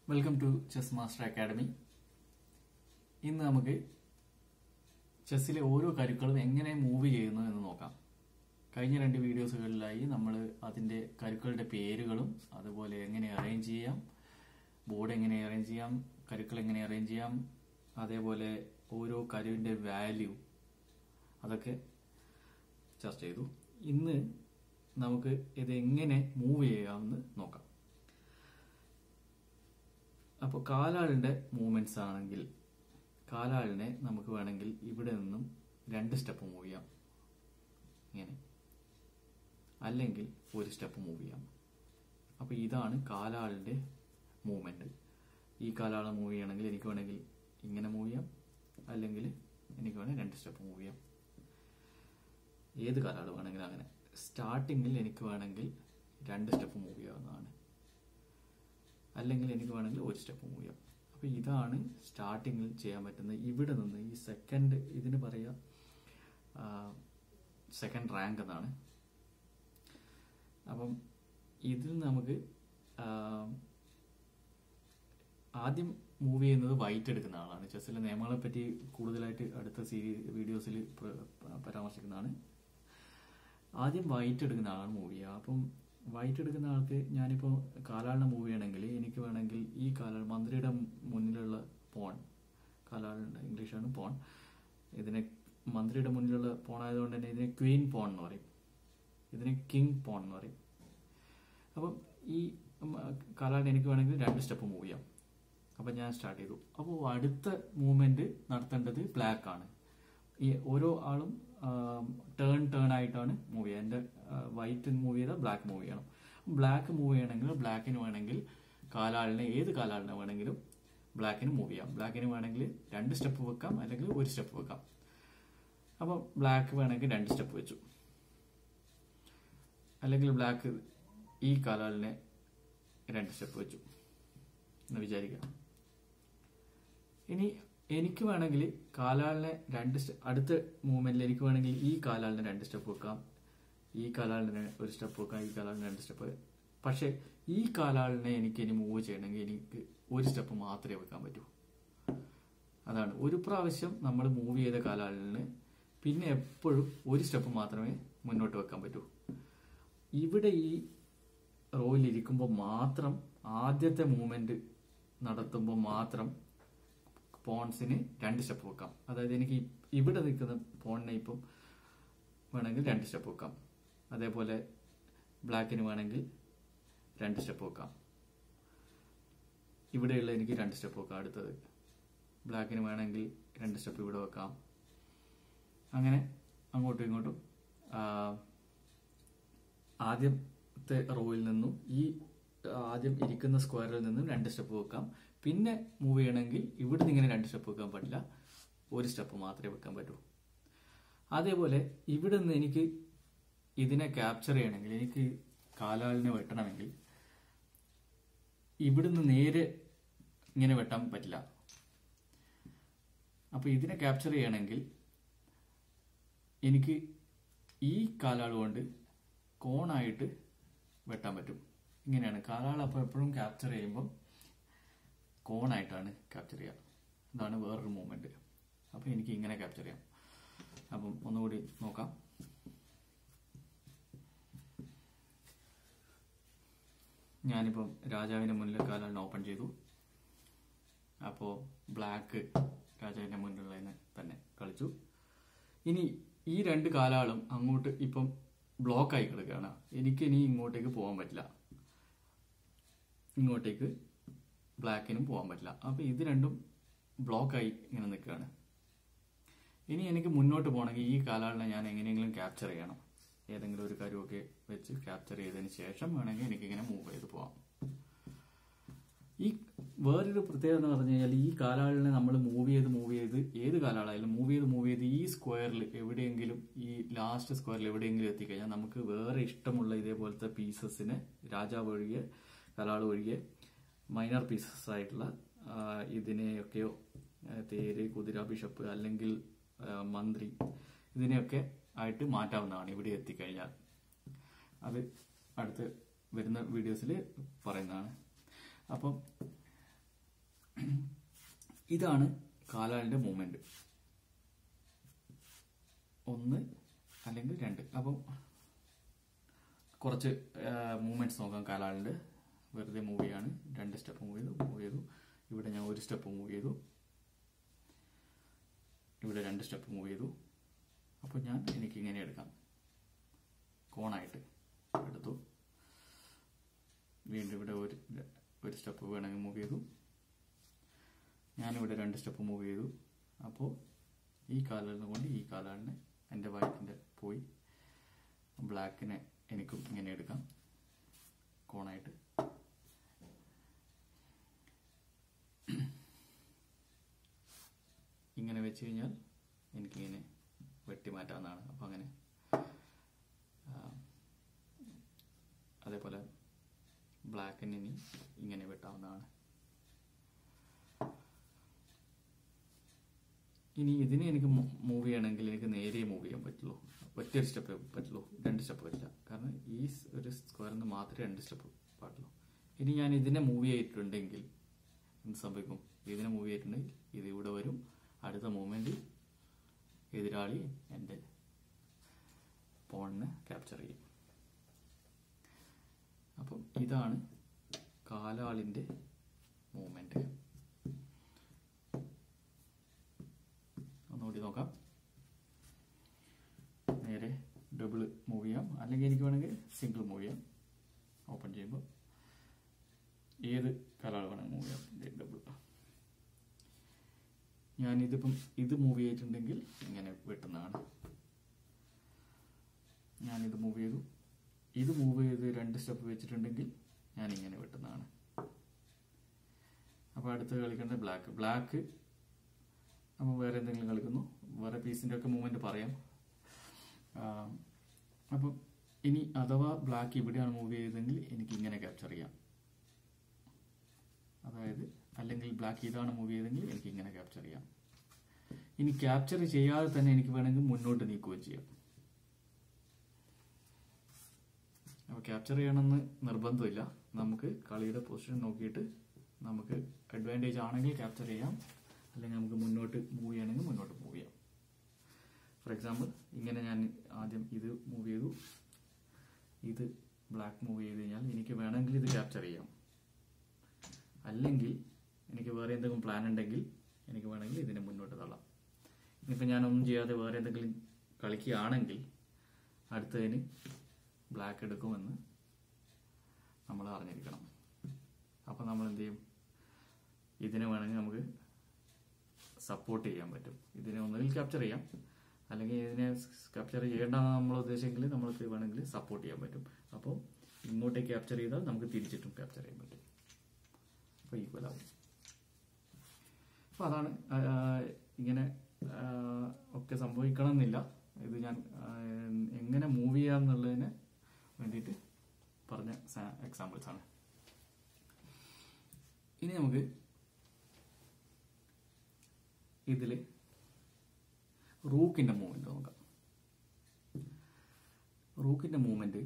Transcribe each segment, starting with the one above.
Welcome to chess master academy ഇന്ന് നമുക്ക് ചെസ്സിലെ ഓരോ കരുക്കളും എങ്ങനെ മൂവ് ചെയ്യുന്നു എന്ന് നോക്കാം കഴിഞ്ഞ രണ്ട് വീഡിയോസുകളിലായി നമ്മൾ അതിൻ്റെ കരുക്കളുടെ പേരുകളും അതുപോലെ എങ്ങനെ അറേഞ്ച് ചെയ്യാം ബോർഡ് എങ്ങനെ അറേഞ്ച് ചെയ്യാം കരുക്കൾ എങ്ങനെ അറേഞ്ച് ചെയ്യാം അതേപോലെ ഓരോ കരുവിൻ്റെ വാല്യൂ അതൊക്കെ ചർച്ച ചെയ്തു ഇന്ന് നമുക്ക് ഇത് എങ്ങനെ മൂവ് ചെയ്യാമെന്ന് നോക്കാം അപ്പോൾ കാലാളിൻ്റെ മൂവ്മെന്റ്സ് ആണെങ്കിൽ കാലാളിനെ നമുക്ക് വേണമെങ്കിൽ ഇവിടെ നിന്നും രണ്ട് സ്റ്റെപ്പ് മൂവ് ചെയ്യാം ഇങ്ങനെ അല്ലെങ്കിൽ ഒരു സ്റ്റെപ്പ് മൂവ് ചെയ്യാം അപ്പോൾ ഇതാണ് കാലാളിൻ്റെ മൂവ്മെന്റ് ഈ കാലാളെ മൂവ് ചെയ്യണമെങ്കിൽ എനിക്ക് വേണമെങ്കിൽ ഇങ്ങനെ മൂവ് ചെയ്യാം അല്ലെങ്കിൽ എനിക്ക് വേണമെങ്കിൽ രണ്ട് സ്റ്റെപ്പ് മൂവ് ചെയ്യാം ഏത് കാലാൾ വേണമെങ്കിലും അങ്ങനെ സ്റ്റാർട്ടിങ്ങിൽ എനിക്ക് വേണമെങ്കിൽ രണ്ട് സ്റ്റെപ്പ് മൂവ് ചെയ്യാവുന്നതാണ് അല്ലെങ്കിൽ എനിക്ക് വേണമെങ്കിൽ ഒരു സ്റ്റെപ്പ് മൂവ് ചെയ്യാം അപ്പോൾ ഇതാണ് സ്റ്റാർട്ടിങ്ങിൽ ചെയ്യാൻ പറ്റുന്നത് ഇവിടെ നിന്ന് ഈ സെക്കൻഡ് ഇതിന് പറയുക സെക്കൻഡ് റാങ്ക് എന്നാണ് അപ്പം ഇതിൽ നമുക്ക് ആ, ആദ്യം മൂവ് ചെയ്യുന്നത് വൈറ്റ് എടുക്കുന്ന ആളാണ് ചെസ്സിലെ നിയമങ്ങളെ പറ്റി കൂടുതലായിട്ട് അടുത്ത സീരീ വീഡിയോസിൽ പരാമർശിക്കുന്നതാണ് ആദ്യം വൈറ്റ് എടുക്കുന്ന ആളാണ് മൂവ് ചെയ്യുക അപ്പം വൈറ്റ് എടുക്കുന്ന ആൾക്ക് ഞാനിപ്പോൾ കാലാളിനെ മൂവ് ചെയ്യണമെങ്കിൽ എനിക്ക് വേണമെങ്കിൽ ഈ കാലാൾ മന്ത്രിയുടെ മുന്നിലുള്ള പോൺ കാലാളിൻ്റെ ഇംഗ്ലീഷാണ് പോൺ ഇതിനെ മന്ത്രിയുടെ മുന്നിലുള്ള പോൺ ആയതുകൊണ്ട് തന്നെ ഇതിനെ ക്വീൻ പോൺ എന്ന് പറയും ഇതിനെ കിങ് പോൺ എന്ന് പറയും അപ്പം ഈ കാലാളിന് എനിക്ക് വേണമെങ്കിൽ രണ്ട് സ്റ്റെപ്പ് മൂവ് ചെയ്യാം അപ്പം ഞാൻ സ്റ്റാർട്ട് ചെയ്തു അപ്പോൾ അടുത്ത മൂവ്മെന്റ് നടത്തേണ്ടത് ബ്ലാക്ക് ആണ് ഈ ഓരോ ആളും ടേൺ ടേൺ ആയിട്ടാണ് മൂവ് ചെയ്യുക എൻ്റെ വൈറ്റ് മൂവ് ചെയ്താൽ ബ്ലാക്ക് മൂവ് ചെയ്യണം ബ്ലാക്ക് മൂവ് ചെയ്യണമെങ്കിൽ ബ്ലാക്കിന് വേണമെങ്കിൽ കാലാളിനെ ഏത് കാലാളിനെ വേണമെങ്കിലും ബ്ലാക്കിന് മൂവ് ചെയ്യാം ബ്ലാക്കിന് വേണമെങ്കിൽ രണ്ട് സ്റ്റെപ്പ് വെക്കാം അല്ലെങ്കിൽ ഒരു സ്റ്റെപ്പ് വെക്കാം അപ്പോൾ ബ്ലാക്ക് വേണമെങ്കിൽ രണ്ട് സ്റ്റെപ്പ് വെച്ചു അല്ലെങ്കിൽ ബ്ലാക്ക് ഈ കാലാളിനെ രണ്ട് സ്റ്റെപ്പ് വെച്ചു എന്ന് വിചാരിക്കാം ഇനി എനിക്ക് വേണമെങ്കിൽ കാലാളിനെ രണ്ട് സ്റ്റെ അടുത്ത മൂവ്മെന്റിൽ എനിക്ക് വേണമെങ്കിൽ ഈ കാലാളിനെ രണ്ട് സ്റ്റെപ്പ് വെക്കാം ഈ കാലാളിനെ ഒരു സ്റ്റെപ്പ് വെക്കാം ഈ കാലാളിനെ രണ്ട് സ്റ്റെപ്പ് പക്ഷെ ഈ കാലാളിനെ എനിക്ക് ഇനി മൂവ് ചെയ്യണമെങ്കിൽ എനിക്ക് ഒരു സ്റ്റെപ്പ് മാത്രമേ വെക്കാൻ പറ്റൂ അതാണ് ഒരു പ്രാവശ്യം നമ്മൾ മൂവ് ചെയ്ത കാലാളിന് പിന്നെ എപ്പോഴും ഒരു സ്റ്റെപ്പ് മാത്രമേ മുന്നോട്ട് വെക്കാൻ പറ്റൂ ഇവിടെ ഈ റോയിൽ ഇരിക്കുമ്പോൾ മാത്രം ആദ്യത്തെ മൂവ്മെന്റ് നടത്തുമ്പോൾ മാത്രം പോൺസിന് രണ്ട് സ്റ്റെപ്പ് വെക്കാം അതായത് എനിക്ക് ഇവിടെ നിൽക്കുന്ന പോണിനെ ഇപ്പം വേണമെങ്കിൽ രണ്ട് സ്റ്റെപ്പ് വെക്കാം അതേപോലെ ബ്ലാക്കിന് വേണമെങ്കിൽ രണ്ട് സ്റ്റെപ്പ് വെക്കാം ഇവിടെയുള്ള എനിക്ക് രണ്ട് സ്റ്റെപ്പ് വെക്കാം അടുത്തത് ബ്ലാക്കിന് വേണമെങ്കിൽ രണ്ട് സ്റ്റെപ്പ് ഇവിടെ വെക്കാം അങ്ങനെ അങ്ങോട്ടും ഇങ്ങോട്ടും ആ, ആദ്യത്തെ റോയിൽ നിന്നും ഈ ആദ്യം ഇരിക്കുന്ന സ്ക്വയറിൽ നിന്നും രണ്ട് സ്റ്റെപ്പ് വെക്കാം പിന്നെ മൂവ് ചെയ്യണമെങ്കിൽ ഇവിടുന്ന് ഇങ്ങനെ രണ്ട് സ്റ്റെപ്പ് വെക്കാൻ പറ്റില്ല ഒരു സ്റ്റെപ്പ് മാത്രമേ വെക്കാൻ പറ്റൂ അതേപോലെ ഇവിടെ നിന്ന് എനിക്ക് ഇതിനെ ക്യാപ്ചർ ചെയ്യണമെങ്കിൽ എനിക്ക് കാലാളിനെ വെട്ടണമെങ്കിൽ ഇവിടുന്ന് നേരെ ഇങ്ങനെ വെട്ടാൻ പറ്റില്ല അപ്പൊ ഇതിനെ ക്യാപ്ചർ ചെയ്യണമെങ്കിൽ എനിക്ക് ഈ കാലാൾ കൊണ്ട് കോണായിട്ട് വെട്ടാൻ പറ്റും ഇങ്ങനെയാണ് കാലാൾ അപ്പോൾ എപ്പോഴും ക്യാപ്ചർ ചെയ്യുമ്പോൾ കോണായിട്ടാണ് ക്യാപ്ചർ ചെയ്യുക ഇതാണ് വേറൊരു മൂവ്മെന്റ് അപ്പോൾ എനിക്ക് ഇങ്ങനെ ക്യാപ്ചർ ചെയ്യാം അപ്പം ഒന്നുകൂടി നോക്കാം ഞാനിപ്പം രാജാവിന്റെ മുന്നിൽ കാലാളിനെ ഓപ്പൺ ചെയ്തു അപ്പോൾ ബ്ലാക്ക് രാജാവിന്റെ മുന്നിലുള്ളതിനെ തന്നെ കളിച്ചു ഇനി ഈ രണ്ട് കാലാളും അങ്ങോട്ട് ഇപ്പം ബ്ലോക്ക് ആയി കിടക്കുകയാണ് എനിക്ക് ഇനി ഇങ്ങോട്ടേക്ക് പോകാൻ പറ്റില്ല ഇങ്ങോട്ടേക്ക് ബ്ലാക്കിനും പോകാൻ പറ്റില്ല അപ്പൊ ഇത് രണ്ടും ബ്ലോക്കായി ഇങ്ങനെ നിൽക്കുകയാണ് ഇനി എനിക്ക് മുന്നോട്ട് പോകണമെങ്കിൽ ഈ കാലാളിനെ ഞാൻ എങ്ങനെയെങ്കിലും ക്യാപ്ചർ ചെയ്യണം ഏതെങ്കിലും ഒരു കാര്യമൊക്കെ വെച്ച് ക്യാപ്ചർ ചെയ്തതിന് ശേഷം വേണമെങ്കിൽ എനിക്ക് ഇങ്ങനെ മൂവ് ചെയ്ത് പോവാം ഈ വേറൊരു പ്രത്യേകത എന്ന് പറഞ്ഞു കഴിഞ്ഞാൽ ഈ കാലാളിനെ നമ്മൾ മൂവ് ചെയ്ത് മൂവ് ചെയ്ത് ഏത് കാലാളായാലും മൂവ് ചെയ്ത് മൂവ് ചെയ്ത് ഈ സ്ക്വയറിൽ എവിടെയെങ്കിലും ഈ ലാസ്റ്റ് സ്ക്വയറിൽ എവിടെയെങ്കിലും എത്തിക്കഴിഞ്ഞാൽ നമുക്ക് വേറെ ഇഷ്ടമുള്ള ഇതേപോലത്തെ പീസസിനെ രാജാവ് ഒഴികെ കലാൾ ഒഴികെ മൈനർ പീസസ് ആയിട്ടുള്ള ആ, ഇതിനെയൊക്കെയോ ആ, തേര് കുതിര ബിഷപ്പ് അല്ലെങ്കിൽ ആ, മന്ത്രി ഇതിനെയൊക്കെ ആയിട്ട് മാറ്റാവുന്നതാണ് ഇവിടെ എത്തിക്കഴിഞ്ഞാൽ അത് അടുത്ത് വരുന്ന വീഡിയോസിൽ പറയുന്നതാണ് അപ്പം ഇതാണ് കാലാളിന്റെ മൂവ്മെന്റ് ഒന്ന് അല്ലെങ്കിൽ രണ്ട് അപ്പം കുറച്ച് മൂവ്മെന്റ്സ് നോക്കാം കാലാളിന്റെ വെറുതെ മൂവ് ചെയ്യാണ് രണ്ട് സ്റ്റെപ്പ് മൂവ് ചെയ്തു മൂവ് ചെയ്തു ഇവിടെ ഞാൻ ഒരു സ്റ്റെപ്പ് മൂവ് ചെയ്തു ഇവിടെ രണ്ട് സ്റ്റെപ്പ് മൂവ് ചെയ്തു അപ്പോൾ ഞാൻ എനിക്ക് ഇങ്ങനെ എടുക്കാം കോണായിട്ട് എടുത്തു വീണ്ടും ഇവിടെ ഒരു ഒരു സ്റ്റെപ്പ് വേണമെങ്കിൽ മൂവ് ചെയ്തു ഞാനിവിടെ രണ്ട് സ്റ്റെപ്പ് മൂവ് ചെയ്തു അപ്പോൾ ഈ കാലിന് കൊണ്ട് ഈ കാലാണ് എൻ്റെ വൈറ്റിൻ്റെ പോയി ബ്ലാക്കിനെ എനിക്കും ഇങ്ങനെ എടുക്കാം കോണായിട്ട് ഇങ്ങനെ വെച്ച് കഴിഞ്ഞാൽ എനിക്കിങ്ങനെ വെട്ടി മാറ്റാവുന്നതാണ് അപ്പം അങ്ങനെ ആ, അതേപോലെ ബ്ലാക്കിന് ഇനി ഇങ്ങനെ വെട്ടാവുന്നതാണ് ഇനി ഇതിനെ എനിക്ക് മൂവ് ചെയ്യണമെങ്കിൽ എനിക്ക് നേരെ മൂവ് ചെയ്യാൻ പറ്റുള്ളൂ ഒറ്റൊരു സ്റ്റെപ്പ് പറ്റുള്ളൂ രണ്ട് സ്റ്റെപ്പ് പറ്റില്ല കാരണം ഈ സ് ഒരു സ്ക്വയറിന് മാത്രമേ രണ്ട് സ്റ്റെപ്പ് പാടുള്ളൂ ഇനി ഞാൻ ഇതിനെ മൂവ് ചെയ്തിട്ടുണ്ടെങ്കിൽ എന്ത് സംഭവിക്കും ഇതിനെ മൂവ് ചെയ്തിട്ടുണ്ടെങ്കിൽ ഇത് ഇവിടെ വരും അടുത്ത മൂവ്മെന്റ് എതിരാളി എൻ്റെ പോണിനെ ക്യാപ്ചർ ചെയ്യും അപ്പം ഇതാണ് കാലാളിൻ്റെ മൂവ്മെന്റ് ഒന്നുകൂടി നോക്കാം നേരെ ഡബിൾ മൂവ് ചെയ്യാം അല്ലെങ്കിൽ എനിക്ക് വേണമെങ്കിൽ സിംഗിൾ മൂവ് ചെയ്യാം ഓപ്പൺ ചെയ്യുമ്പോൾ ഏത് കലാൾ വേണമെങ്കിൽ മൂവ് ചെയ്യാം ഡബിൾ ഞാനിതിപ്പം ഇത് മൂവ് ചെയ്തിട്ടുണ്ടെങ്കിൽ ഇങ്ങനെ വെട്ടുന്നതാണ് ഞാനിത് മൂവ് ചെയ്തു ഇത് മൂവ് ചെയ്ത് രണ്ട് സ്റ്റെപ്പ് വെച്ചിട്ടുണ്ടെങ്കിൽ ഞാൻ ഇങ്ങനെ വെട്ടുന്നതാണ് അപ്പോൾ അടുത്ത് കളിക്കേണ്ടത് ബ്ലാക്ക് ബ്ലാക്ക് അപ്പോൾ വേറെ എന്തെങ്കിലും കളിക്കുന്നു വേറെ പീസിൻ്റെ ഒക്കെ മൂവ്മെന്റ് പറയാം അപ്പം ഇനി അഥവാ ബ്ലാക്ക് ഇവിടെയാണ് മൂവ് ചെയ്തതെങ്കിൽ എനിക്ക് ഇങ്ങനെ ക്യാപ്ചർ ചെയ്യാം അതായത് അല്ലെങ്കിൽ ബ്ലാക്ക് ഇതാണ് മൂവ് ചെയ്തതെങ്കിൽ എനിക്ക് ഇങ്ങനെ ക്യാപ്ചർ ചെയ്യാം ഇനി ക്യാപ്ചർ ചെയ്യാതെ തന്നെ എനിക്ക് വേണമെങ്കിൽ മുന്നോട്ട് നീക്കുകയും ചെയ്യാം അപ്പോൾ ക്യാപ്ചർ ചെയ്യണമെന്ന് നിർബന്ധമില്ല നമുക്ക് കളിയുടെ പൊസിഷൻ നോക്കിയിട്ട് നമുക്ക് അഡ്വാൻറ്റേജ് ആണെങ്കിൽ ക്യാപ്ചർ ചെയ്യാം അല്ലെങ്കിൽ നമുക്ക് മുന്നോട്ട് മൂവ് ചെയ്യണമെങ്കിൽ മുന്നോട്ട് മൂവ് ചെയ്യാം ഫോർ എക്സാമ്പിൾ ഇങ്ങനെ ഞാൻ ആദ്യം ഇത് മൂവ് ചെയ്തു ഇത് ബ്ലാക്ക് മൂവ് ചെയ്ത് കഴിഞ്ഞാൽ എനിക്ക് വേണമെങ്കിൽ ഇത് ക്യാപ്ചർ ചെയ്യാം അല്ലെങ്കിൽ എനിക്ക് വേറെ എന്തെങ്കിലും പ്ലാൻ ഉണ്ടെങ്കിൽ എനിക്ക് വേണമെങ്കിൽ ഇതിനെ മുന്നോട്ട് തള്ളാം ഇനിയിപ്പോൾ ഞാൻ ഒന്നും ചെയ്യാതെ വേറെ എന്തെങ്കിലും കളിക്കുകയാണെങ്കിൽ അടുത്തതിന് ബ്ലാക്ക് എടുക്കുമെന്ന് നമ്മൾ അറിഞ്ഞിരിക്കണം അപ്പോൾ നമ്മൾ എന്ത് ചെയ്യും ഇതിനെ വേണമെങ്കിൽ നമുക്ക് സപ്പോർട്ട് ചെയ്യാൻ പറ്റും ഇതിനെ ഒന്നുകിൽ ക്യാപ്ചർ ചെയ്യാം അല്ലെങ്കിൽ ഇതിനെ ക്യാപ്ചർ ചെയ്യേണ്ടെന്ന് നമ്മൾ ഉദ്ദേശിച്ചെങ്കിൽ നമ്മൾക്ക് വേണമെങ്കിൽ സപ്പോർട്ട് ചെയ്യാൻ പറ്റും അപ്പോൾ ഇങ്ങോട്ടേക്ക് ക്യാപ്ചർ ചെയ്താൽ നമുക്ക് തിരിച്ചിട്ടും ക്യാപ്ചർ ചെയ്യാൻ പറ്റും അപ്പോൾ ഈക്വൽ ആവും അപ്പോൾ അതാണ് ആ, ഇങ്ങനെ ആ, ഒക്കെ സംഭവിക്കണം എന്നില്ല ഇത് ഞാൻ ആ, എങ്ങനെ മൂവ് ചെയ്യാം എന്നുള്ളതിന് വേണ്ടിയിട്ട് പറഞ്ഞ എക്സാമ്പിൾസ് ആണ് ഇനി നമുക്ക് ഇതിൽ റൂക്കിന്റെ മൂവ്മെന്റ് നോക്കാം റൂക്കിന്റെ മൂവ്മെന്റ്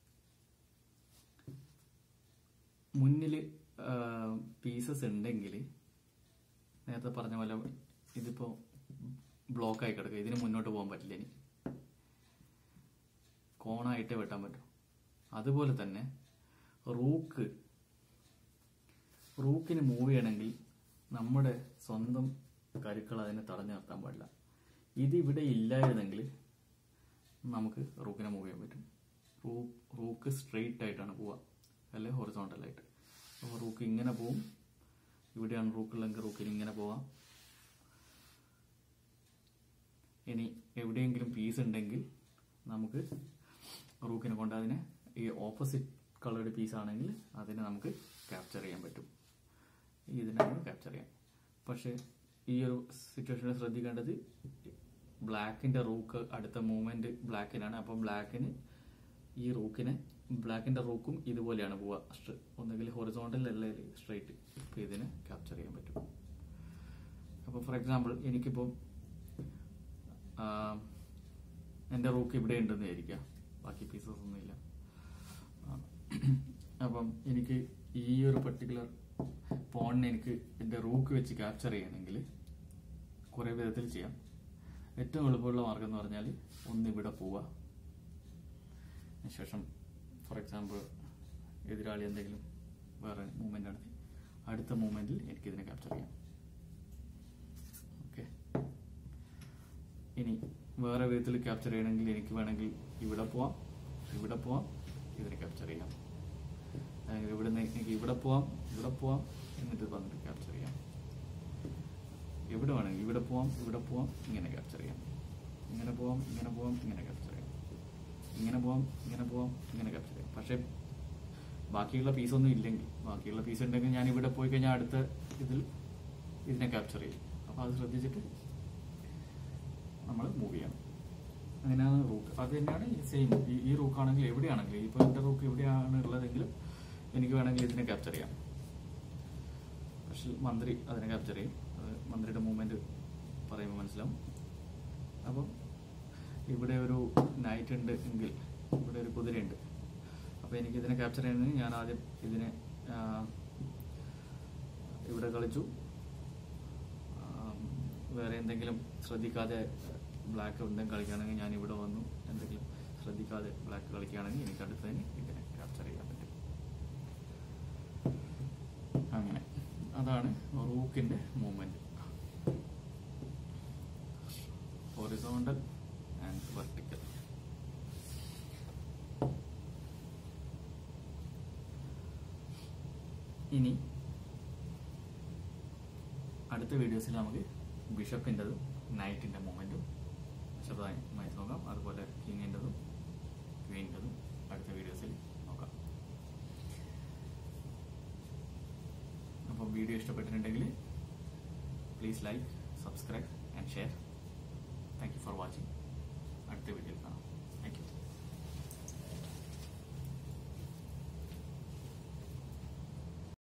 മുന്നിൽ പീസസ് ഉണ്ടെങ്കിൽ നേരത്തെ പറഞ്ഞ പോലെ ഇതിപ്പോ ബ്ലോക്ക് ആയി കിടക്കുക ഇതിന് മുന്നോട്ട് പോകാൻ പറ്റില്ല ഇനി കോണായിട്ടേ വെട്ടാൻ പറ്റും അതുപോലെ തന്നെ റൂക്ക് റൂക്കിന് മൂവ് ചെയ്യണമെങ്കിൽ നമ്മുടെ സ്വന്തം കരുക്കൾ അതിനെ തടഞ്ഞു നിർത്താൻ പാടില്ല ഇത് ഇവിടെ ഇല്ലായിരുന്നെങ്കിൽ നമുക്ക് റൂക്കിനെ മൂവ് ചെയ്യാൻ പറ്റും റൂ റൂക്ക് സ്ട്രെയിറ്റ് ആയിട്ടാണ് പോവുക അല്ലെ ഹൊറിസോണ്ടൽ ആയിട്ട് അപ്പോൾ റൂക്ക് ഇങ്ങനെ പോവും ഇവിടെയാണ് റൂക്കുള്ളെങ്കിൽ റൂക്കിന് ഇങ്ങനെ പോവാം ഇനി എവിടെയെങ്കിലും പീസ് ഉണ്ടെങ്കിൽ നമുക്ക് റൂക്കിനെ കൊണ്ട് അതിനെ ഈ ഓപ്പോസിറ്റ് കളേർഡ് പീസ് ആണെങ്കിൽ അതിനെ നമുക്ക് ക്യാപ്ചർ ചെയ്യാൻ പറ്റും ഇതിനെ നമുക്ക് ക്യാപ്ചർ ചെയ്യാം പക്ഷേ ഈ ഒരു സിറ്റുവേഷനിൽ ശ്രദ്ധിക്കേണ്ടത് ബ്ലാക്കിന്റെ റൂക്ക് അടുത്ത മൂവ്മെന്റ് ബ്ലാക്കിനാണ് അപ്പം ബ്ലാക്കിന് ഈ റൂക്കിനെ ബ്ലാക്കിന്റെ റൂക്കും ഇതുപോലെയാണ് പോവുക സ്ട്ര- ഒന്നുകിൽ ഹൊറിസോണ്ടൽ അല്ലെങ്കിൽ സ്ട്രൈറ്റ് ഇപ്പം ഇതിനെ ക്യാപ്ചർ ചെയ്യാൻ പറ്റും അപ്പോൾ ഫോർ എക്സാമ്പിൾ എനിക്കിപ്പോൾ എൻ്റെ റൂക്ക് ഇവിടെ ഉണ്ടെന്ന് വിചാരിക്കുക ബാക്കി പീസസ് ഒന്നുമില്ല ആ. അപ്പം എനിക്ക് ഈ ഒരു പർട്ടിക്കുലർ പോണിനെ എനിക്ക് എൻ്റെ റൂക്ക് വെച്ച് ക്യാപ്ചർ ചെയ്യണമെങ്കിൽ കുറേ വിധത്തിൽ ചെയ്യാം ഏറ്റവും എളുപ്പമുള്ള മാർഗം എന്ന് പറഞ്ഞാൽ ഒന്ന് ഇവിടെ പോവുക ശേഷം ഫോർ എക്സാമ്പിൾ എതിരാളി എന്തെങ്കിലും വേറെ മൂവ്മെന്റ് നടത്തി അടുത്ത മൂവ്മെന്റിൽ എനിക്ക് ഇതിനെ ക്യാപ്ചർ ചെയ്യാം ഓക്കെ ഇനി വേറെ വിധത്തിൽ ക്യാപ്ചർ ചെയ്യണമെങ്കിൽ എനിക്ക് വേണമെങ്കിൽ ഇവിടെ പോവാം ഇവിടെ പോവാം ഇതിനെ ക്യാപ്ചർ ചെയ്യാം അല്ലെങ്കിൽ ഇവിടെ നിന്ന് എനിക്ക് ഇവിടെ പോവാം ഇവിടെ പോവാം എന്നിട്ട് വന്നിട്ട് ക്യാപ്ചർ ചെയ്യാം എവിടെ വേണമെങ്കിൽ ഇവിടെ പോവാം ഇവിടെ പോവാം ഇങ്ങനെ ക്യാപ്ചർ ചെയ്യാം ഇങ്ങനെ പോവാം ഇങ്ങനെ പോവാം ഇങ്ങനെ ക്യാപ്ചർ ചെയ്യാം ഇങ്ങനെ പോവാം ഇങ്ങനെ പോവാം ഇങ്ങനെ ക്യാപ്ചർ ചെയ്യാം പക്ഷേ ബാക്കിയുള്ള പീസ് ഒന്നും ഇല്ലെങ്കിൽ ബാക്കിയുള്ള പീസ് ഉണ്ടെങ്കിൽ ഞാൻ ഇവിടെ പോയി കഴിഞ്ഞാൽ അടുത്ത ഇതിൽ ഇതിനെ ക്യാപ്ചർ ചെയ്യും അപ്പോൾ അത് ശ്രദ്ധിച്ചിട്ട് നമ്മൾ മൂവ് ചെയ്യണം അങ്ങനെയാണ് റൂട്ട് അത് തന്നെയാണ് സെയിം ഈ ഈ റൂക്കാണെങ്കിൽ എവിടെയാണെങ്കിലും ഇപ്പോൾ എൻ്റെ റൂക്ക് എവിടെയാണ് ഉള്ളതെങ്കിലും എനിക്ക് വേണമെങ്കിൽ ഇതിനെ ക്യാപ്ചർ ചെയ്യാം പക്ഷെ മന്ത്രി അതിനെ ക്യാപ്ചർ ചെയ്യും അത് മന്ത്രിയുടെ മൂവ്മെന്റ് പറയുമ്പോൾ മനസ്സിലാവും അപ്പം ഇവിടെ ഒരു നൈറ്റ് ഉണ്ട് എങ്കിൽ ഇവിടെ ഒരു കുതിരയുണ്ട് അപ്പോൾ എനിക്ക് ഇതിനെ ക്യാപ്ചർ ചെയ്യണമെങ്കിൽ ഞാൻ ആദ്യം ഇതിനെ ആ, ഇവിടെ കളിച്ചു ആം, വേറെ എന്തെങ്കിലും ശ്രദ്ധിക്കാതെ ബ്ലാക്ക് എന്തെങ്കിലും കളിക്കുകയാണെങ്കിൽ ഞാൻ ഇവിടെ വന്നു എന്തെങ്കിലും ശ്രദ്ധിക്കാതെ ബ്ലാക്ക് കളിക്കുകയാണെങ്കിൽ എനിക്ക് അടുത്തതിന് ഇതിനെ ക്യാപ്ചർ ചെയ്യാൻ പറ്റും അങ്ങനെ അതാണ് റൂക്കിന്റെ മൂവ്മെന്റ് ഹൊറിസോണ്ടൽ ആൻഡ് വെർട്ടിക്കൽ ഇനി അടുത്ത വീഡിയോസിൽ നമുക്ക് ബിഷപ്പിൻ്റെതും നൈറ്റിൻ്റെ മൂവ്മെൻറ്റും വിശദമായി നോക്കാം അതുപോലെ കിങ്ങിൻ്റെതും ക്വീൻ്റെതും അടുത്ത വീഡിയോസിൽ നോക്കാം അപ്പോൾ വീഡിയോ ഇഷ്ടപ്പെട്ടിട്ടുണ്ടെങ്കിൽ please like subscribe and share thank you for watching